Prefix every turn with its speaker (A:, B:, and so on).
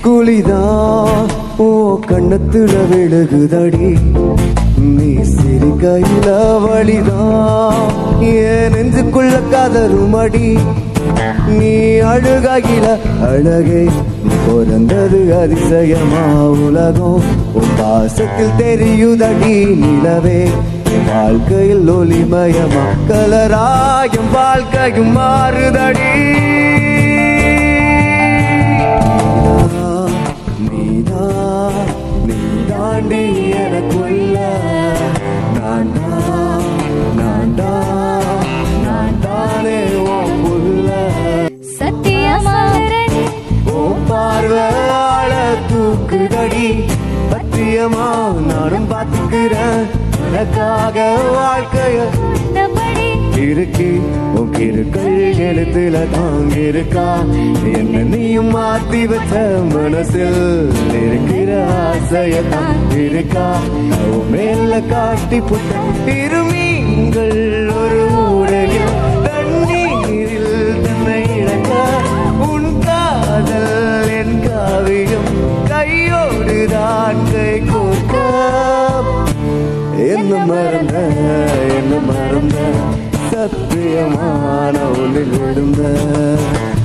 A: குழிதான் ஓ கண்ணத்துல விழுகுதடி நீ சிரிக்கையில வழிதான் ஏன் நெஞ்சுக்குள்ள கதறுமடி நீ அழுகையில அழகே பிறந்தது அதிசயமா உலகம் உன் பாசத்தில் தெரியுதடி நிலவே என் வாழ்க்கையில் ஒளிமயமா கலராயும் வாழ்க்கையும் மாறுதடி நீதான் நீ தாண்டி எனக்குள்ள நான் தான் நான் தான் நான் தானே உன் புள்ள
B: சத்தியமா
A: உன் பார்வையால தூக்குதடி பத்தியமா நானும் பார்த்துக்கிறேன் உனக்காக வாழ்க்கைய
B: சொன்னபடி
A: இருக்கு உன் கிருக்கள் எழுத்துல தாங்கிருக்கா என்ன நீயும் மாத்தி வச்ச மனசில் இருக்கிற ஆசையத்தான் இருக்கா உன் மேல காட்டி புட்ட இருமீங்கள் ஒரு ஊடலில் தண்ணீரில் தன்னை இழக்க உன் காதல் என் காவியம் கையோடு தான் கை கோர்க்க என்ன மறந்த என்ன மறந்த சத்தியமான ஒளில் விழுந்த